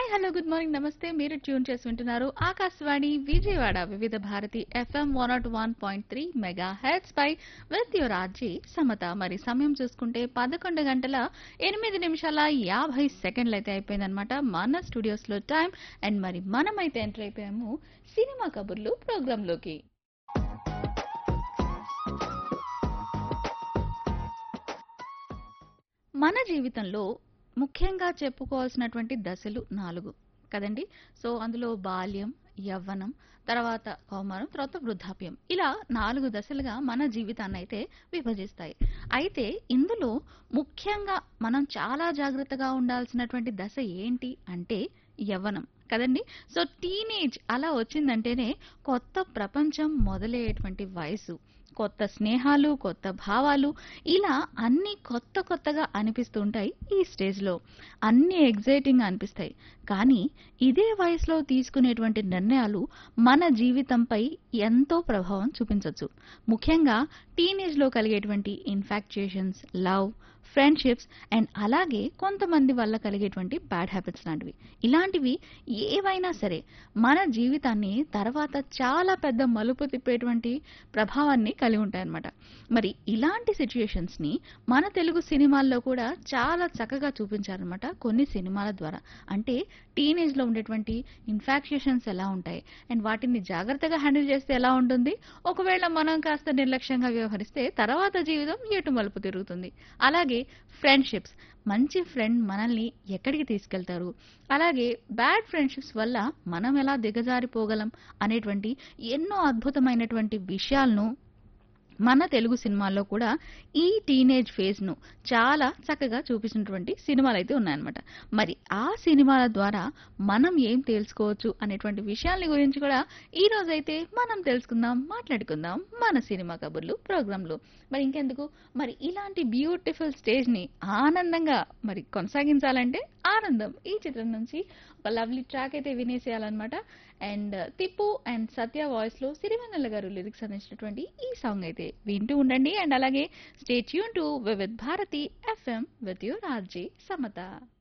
hi hello good morning నమస్తే మీరు tune చేసి వింటున్నారు Akashvani Vijayawada Vividh Bharati FM one naught one point three mega heads పై విత్ యువర్ ఆర్జీ సమత మరి సమయం చూసుకుంటే పదకొండు గంటల ఎనిమిది నిమిషాల యాభై సెకండ్లు అయితే అయిపోయిందనమాట మన స్టూడియోస్ లో టైం అండ్ మరి మనమైతే ఎంటర్ అయిపోయాము సినిమా కబుర్లు ప్రోగ్రామ్ లోకి మన జీవితంలో ముఖ్యంగా చెప్పుకోవాల్సినటువంటి దశలు నాలుగు కదండి సో అందులో బాల్యం యవ్వనం తర్వాత కౌమారం తర్వాత వృద్ధాప్యం ఇలా నాలుగు దశలుగా మన జీవితాన్ని అయితే విభజిస్తాయి అయితే ఇందులో ముఖ్యంగా మనం చాలా జాగ్రత్తగా ఉండాల్సినటువంటి దశ ఏంటి అంటే యవ్వనం కదండి సో టీనేజ్ అలా వచ్చిందంటేనే కొత్త ప్రపంచం మొదలయ్యేటువంటి వయసు కొత్త స్నేహాలు కొత్త భావాలు ఇలా అన్ని కొత్త కొత్తగా అనిపిస్తుంటాయి ఈ స్టేజ్లో అన్ని ఎగ్జైటింగ్ అనిపిస్తాయి కానీ ఇదే వయసులో తీసుకునేటువంటి నిర్ణయాలు మన జీవితంపై ఎంతో ప్రభావం చూపించవచ్చు ముఖ్యంగా టీనేజ్లో కలిగేటువంటి ఇన్ఫాక్చుయేషన్స్ లవ్ ఫ్రెండ్షిప్స్ అండ్ అలాగే కొంతమంది వల్ల కలిగేటువంటి బ్యాడ్ హ్యాబిట్స్ లాంటివి ఇలాంటివి ఏవైనా సరే మన జీవితాన్ని తర్వాత చాలా పెద్ద మలుపు తిప్పేటువంటి ప్రభావాన్ని కలిగి ఉంటాయన్నమాట మరి ఇలాంటి సిచ్యుయేషన్స్ని మన తెలుగు సినిమాల్లో కూడా చాలా చక్కగా చూపించారనమాట కొన్ని సినిమాల ద్వారా అంటే టీనేజ్లో ఉండేటువంటి ఇన్ఫాక్చుయేషన్స్ ఎలా ఉంటాయి అండ్ వాటిని జాగ్రత్తగా హ్యాండిల్ చేస్తే ఎలా ఉంటుంది ఒకవేళ మనం కాస్త నిర్లక్ష్యంగా వ్యవహరిస్తే తర్వాత జీవితం ఎటు మలుపు తిరుగుతుంది అలాగే ఫ్రెండ్షిప్స్ మంచి ఫ్రెండ్ మనల్ని ఎక్కడికి తీసుకెళ్తారు అలాగే బ్యాడ్ ఫ్రెండ్షిప్స్ వల్ల మనం ఎలా దిగజారిపోగలం అనేటువంటి ఎన్నో అద్భుతమైనటువంటి విషయాలను మన తెలుగు సినిమాల్లో కూడా ఈ టీనేజ్ ఫేజ్ను చాలా చక్కగా చూపించినటువంటి సినిమాలు అయితే ఉన్నాయన్నమాట మరి ఆ సినిమాల ద్వారా మనం ఏం తెలుసుకోవచ్చు అనేటువంటి విషయాల గురించి కూడా ఈ రోజైతే మనం తెలుసుకుందాం మాట్లాడుకుందాం మన సినిమా కబుర్లు ప్రోగ్రాంలో మరి ఇంకెందుకు మరి ఇలాంటి బ్యూటిఫుల్ స్టేజ్ని ఆనందంగా మరి కొనసాగించాలంటే ఆనందం ఈ చిత్రం నుంచి ఒక లవ్లీ ట్రాక్ అయితే వినేసేయాలన్నమాట and Tippu and Satya voice లో సిరివెన్నెల గారు లిరిక్స్ అందించినటువంటి ఈ సాంగ్ అయితే వింటూ ఉండండి అండ్ అలాగే stay tune to with Bharati FM with your RJ Samata